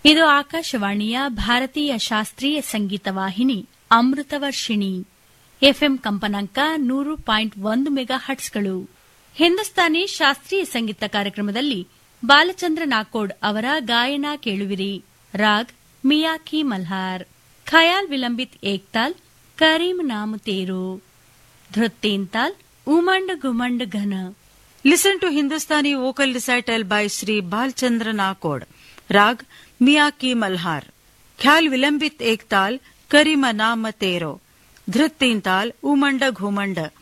ಇದು ಆಕಾಶವಾಣಿಯ ಭಾರತೀಯ ಶಾಸ್ತ್ರೀಯ ಸಂಗೀತ ವಾಹಿನಿ ಅಮೃತವರ್ಷಿಣಿ ಎಫ್ಎಂ ಕಂಪನಾಂಕ ನೂರು ಪಾಯಿಂಟ್ ಒಂದು ಮೆಗಾ ಹಟ್ಸ್ಗಳು ಹಿಂದೂಸ್ತಾನಿ ಶಾಸ್ತ್ರೀಯ ಸಂಗೀತ ಕಾರ್ಯಕ್ರಮದಲ್ಲಿ ಬಾಲಚಂದ್ರ ನಾಕೋಡ್ ಅವರ ಗಾಯನ ಕೇಳುವಿರಿ ರಾಗ್ ಮಿಯಾಕಿ ಮಲ್ಹಾರ್ ಖಯಾಲ್ ವಿಲಂಬಿತ್ ಏಕ್ತಾಲ್ ಕರೀಂ ನಾಮ ತೇರು ಧೃತ್ತೇಂತಾಲ್ ಉಮಂಡ್ ಗುಮಂಡ್ ಘನ Listen to Hindustani vocal recital by Sri Balchandra Nakod. Rag Miyaki Malhar. Khyal Vilambit Ektal Karima Nama Tero. Dhrit Tintal Umanda Ghumanda.